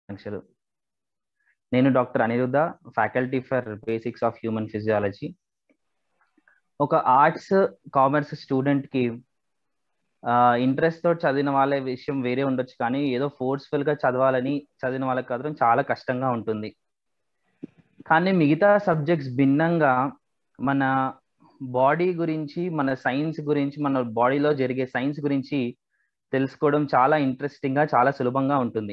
శుభాకాంక్షలు నేను doctor Aniruddha faculty for basics of human physiology ఒక ఆర్ట్స్ కామర్స్ స్టూడెంట్ కి ఇంట్రెస్ట్ తో చదివిన వాళ్ళ విషయం వేరే ఉండొచ్చు కానీ ఏదో ఫోర్స్ఫుల్ గా చదవాలని చదివిన వాళ్ళకి మాత్రం చాలా కష్టంగా ఉంటుంది కానీ మిగతా సబ్జెక్ట్స్ భిన్నంగా మన బాడీ గురించి మన సైన్స్ గురించి మన బాడీలో జరిగే సైన్స్ గురించి తెలుసుకోవడం చాలా ఇంట్రెస్టింగ్ గా చాలా సులభంగా ఉంటుంది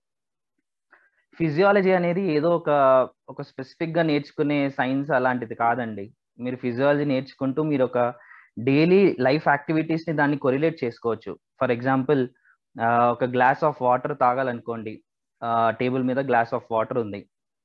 ఫిజియాలజీ అనేది ఏదో ఒక ఒక స్పెసిఫిక్ గా నేర్చుకునే సైన్స్ అలాంటిది కాదండి మీరు ఫిజియాలజీ నేర్చుకుంటూ మీరు ఒక డైలీ లైఫ్ యాక్టివిటీస్ ని దాన్ని కొరిలేట్ చేసుకోవచ్చు ఫర్ ఎగ్జాంపుల్ ఒక గ్లాస్ ఆఫ్ వాటర్ తాగాలనుకోండి టేబుల్ మీద గ్లాస్ ఆఫ్ వాటర్ ఉంది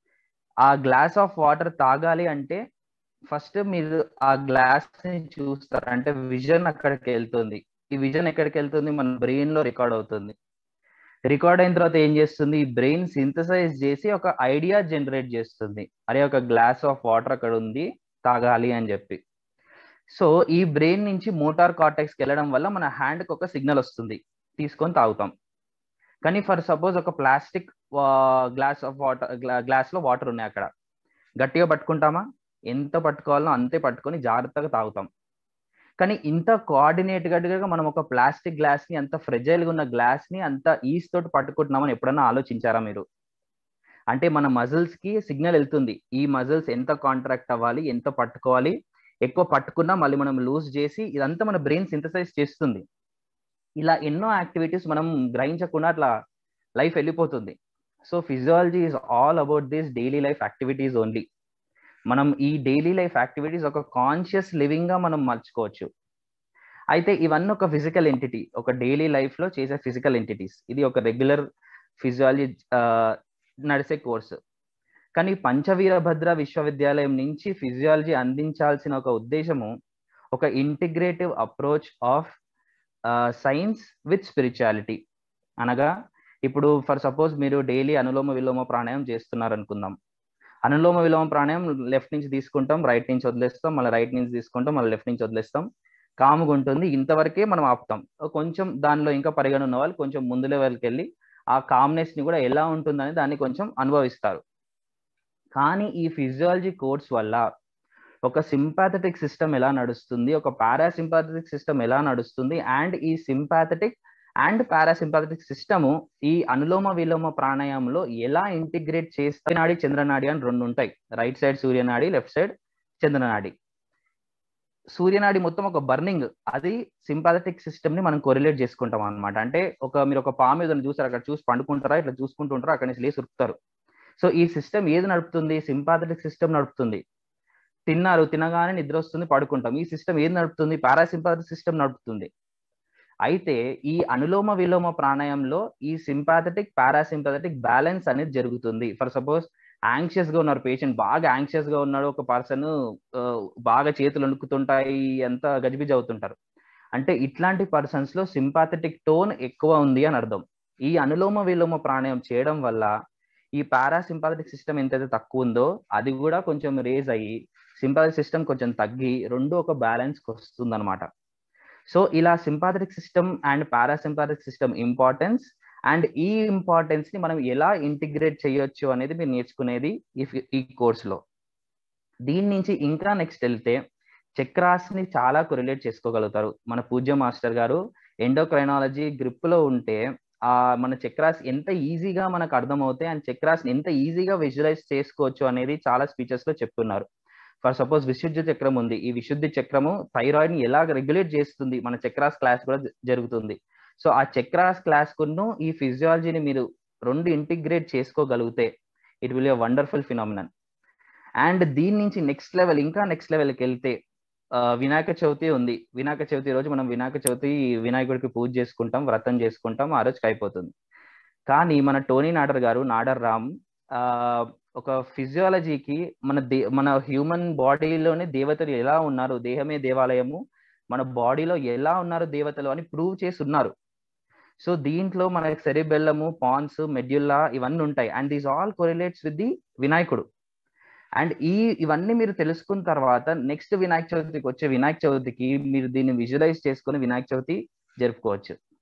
ఆ గ్లాస్ ఆఫ్ వాటర్ తాగాలి అంటే ఫస్ట్ మీరు ఆ గ్లాస్ ని చూస్తారు అంటే విజన్ అక్కడికి వెళ్తుంది ఈ విజన్ ఎక్కడికి వెళ్తుంది మన బ్రెయిన్ లో రికార్డ్ అవుతుంది రికార్డ్ అయిన తర్వాత ఏం చేస్తుంది ఈ బ్రెయిన్ సింథసైజ్ చేసి ఒక ఐడియా జనరేట్ చేస్తుంది అరే ఒక గ్లాస్ ఆఫ్ వాటర్ అక్కడ ఉంది తాగాలి అని చెప్పి సో ఈ బ్రెయిన్ నుంచి మోటార్ కార్టెక్స్కి వెళ్ళడం వల్ల మన హ్యాండ్కి ఒక సిగ్నల్ వస్తుంది తీసుకొని తాగుతాం కానీ ఫర్ సపోజ్ ఒక plastic glass of water glass లో వాటర్ ఉన్నాయి అక్కడ గట్టిగా పట్టుకుంటామా ఎంత పట్టుకోవాలో అంతే పట్టుకొని జాగ్రత్తగా తాగుతాం కానీ ఇంత కోఆర్డినేట్ గా మనం ఒక ప్లాస్టిక్ గ్లాస్ ని అంత ఫ్రెజైల్ గా ఉన్న గ్లాస్ ని అంత ఈజ్ తోటి పట్టుకుంటున్నామని ఎప్పుడన్నా ఆలోచించారా మీరు అంటే మన మజిల్స్ కి సిగ్నల్ వెళ్తుంది ఈ మజిల్స్ ఎంత కాంట్రాక్ట్ అవ్వాలి ఎంత పట్టుకోవాలి ఎక్కువ పట్టుకున్నా మళ్ళీ మనం లూజ్ చేసి ఇదంతా మన బ్రెయిన్ సింథసైజ్ చేస్తుంది ఇలా ఎన్నో యాక్టివిటీస్ మనం గ్రహించకుండా అట్లా లైఫ్ వెళ్ళిపోతుంది so physiology is all about this daily life activities only మనం ఈ డైలీ లైఫ్ యాక్టివిటీస్ ఒక కాన్షియస్ లివింగ్ గా మనం మర్చుకోవచ్చు అయితే ఇవన్నీ ఒక ఫిజికల్ ఎంటిటీ ఒక డైలీ లైఫ్ లో చేసే ఫిజికల్ ఎంటిటీస్ ఇది ఒక రెగ్యులర్ ఫిజియాలజీ నడిసే కోర్సు కానీ పంచవీరభద్ర విశ్వవిద్యాలయం నుంచి ఫిజియాలజీ అందించాల్సిన ఒక ఉద్దేశము ఒక integrative approach of science with spirituality అనగా ఇప్పుడు ఫర్ సపోజ్ మీరు డైలీ అనులోమ విలోమ ప్రాణాయామం చేస్తున్నారు అనుకుందాం అనులోమ విలోమ ప్రాణాయామం లెఫ్ట్ నుంచి తీసుకుంటాం రైట్ నుంచి వదిలేస్తాం మళ్ళీ రైట్ నుంచి తీసుకుంటాం మళ్ళీ లెఫ్ట్ నుంచి వదిలేస్తాం కాముగా ఉంటుంది ఇంతవరకే మనం ఆపుతాం కొంచెం దానిలో ఇంకా పరిగణ ఉన్న వాళ్ళు కొంచెం ముందు లెవెల్కి వెళ్ళి ఆ కామ్నెస్ ని కూడా ఎలా ఉంటుందని దాన్ని కొంచెం అనుభవిస్తారు కానీ ఈ ఫిజియాలజీ కోర్స్ వల్ల ఒక సింపాథెటిక్ సిస్టమ్ ఎలా నడుస్తుంది ఒక పారాసింపాథెటిక్ సిస్టమ్ ఎలా నడుస్తుంది అండ్ ఈ సింపాథెటిక్ అండ్ పారాసింపాథెటిక్ సిస్టము ఈ అనులోమ విలోమ ప్రాణాయామంలో ఎలా ఇంటిగ్రేట్ చేస్తే నాడి చంద్రనాడి అని రెండు ఉంటాయి రైట్ సైడ్ సూర్యనాడి లెఫ్ట్ సైడ్ చంద్రనాడి సూర్యనాడి మొత్తం ఒక బర్నింగ్ అది సింపాథెటిక్ సిస్టమ్ ని మనం కొరిలేట్ చేసుకుంటాం అనమాట అంటే ఒక మీరు ఒక పాము ఏదైనా చూసారు అక్కడ చూసి పండుకుంటారా ఇట్లా చూసుకుంటుంటారా అక్కడ నుంచి లేసి ఉరుకుతారు సో ఈ సిస్టమ్ ఏది నడుపుతుంది సింపాథెటిక్ సిస్టమ్ నడుపుతుంది తిన్నారు తినగానే నిద్ర వస్తుంది పడుకుంటాం ఈ సిస్టమ్ ఏది నడుపుతుంది పారాసింపాథిక్ సిస్టమ్ నడుపుతుంది అయితే ఈ అనులోమ విలోమ ప్రాణాయంలో ఈ సింపాథెటిక్ పారాసింపాథెటిక్ బ్యాలెన్స్ అనేది జరుగుతుంది ఫర్ సపోజ్ యాంగ్షియస్ గా ఉన్నారు పేషెంట్ బాగా యాంగ్షియస్ గా ఉన్నాడు ఒక పర్సన్ బాగా చేతులు వణుకుతుంటాయి ఎంత గజిబిజి అవుతుంటారు అంటే ఇట్లాంటి పర్సన్స్ లో సింపాథెటిక్ టోన్ ఎక్కువ ఉంది అని అర్థం ఈ అనులోమ విలోమ ప్రాణాయం చేయడం వల్ల ఈ పారాసింపాథెటిక్ సిస్టమ్ ఎంతైతే తక్కువ ఉందో అది కూడా కొంచెం రేజ్ అయ్యి సింపాథెటిక్ సిస్టమ్ కొంచెం తగ్గి రెండు ఒక బ్యాలెన్స్ వస్తుంది అనమాట సో ఇలా sympathetic system and parasympathetic system importance and ఈ ఇంపార్టెన్స్ ని మనం ఎలా ఇంటిగ్రేట్ చేయొచ్చు అనేది మీరు నేర్చుకునేది ఈ కోర్సులో దీని నుంచి ఇంకా నెక్స్ట్ వెళ్తే చక్రాస్ ని చాలా కొరిలేట్ చేసుకోగలుగుతారు మన పూజ్య మాస్టర్ గారు ఎండోక్రైనాలజీ గ్రిప్ లో ఉంటే ఆ మన చక్రాస్ ఎంత ఈజీగా మనకు అర్థమవుతాయి అండ్ చక్రాస్ ఎంత ఈజీగా విజువలైజ్ చేసుకోవచ్చు అనేది చాలా స్పీచెస్ లో చెప్తున్నారు ఫర్ సపోజ్ విశుద్ధి చక్రం ఉంది ఈ విశుద్ధి చక్రము థైరాయిడ్ ని ఎలా రెగ్యులేట్ చేస్తుంది మన చక్రాస్ క్లాస్ కూడా జరుగుతుంది సో ఆ చక్రాస్ క్లాస్ కును ఈ ఫిజియాలజీని మీరు రెండు ఇంటిగ్రేట్ చేసుకోగలిగితే it will a wonderful phenomenon and దీని నుంచి నెక్స్ట్ లెవెల్ ఇంకా నెక్స్ట్ లెవెల్కి వెళ్తే వినాయక చవితి ఉంది వినాయక చవితి రోజు మనం వినాయక చవితి వినాయకుడికి పూజ చేసుకుంటాం వ్రతం చేసుకుంటాం ఆ రోజుకి అయిపోతుంది కానీ మన టోనీ నాడర్ గారు నాడర్ రామ్ ఆ ఒక ఫిజియాలజీకి మన దే మన హ్యూమన్ బాడీలోనే దేవతలు ఎలా ఉన్నారు దేహమే దేవాలయము మన బాడీలో ఎలా ఉన్నారు దేవతలు అని ప్రూవ్ చేసి ఉన్నారు సో దీంట్లో మనకి సెరిబెల్లము పాన్స్ మెడ్యుల్లా ఇవన్నీ ఉంటాయి and these all correlates with the వినాయకుడు అండ్ ఈ ఇవన్నీ మీరు తెలుసుకున్న తర్వాత నెక్స్ట్ వినాయక చవితికి వచ్చే వినాయక చవితికి మీరు దీన్ని విజువలైజ్ చేసుకుని వినాయక చవితి జరుపుకోవచ్చు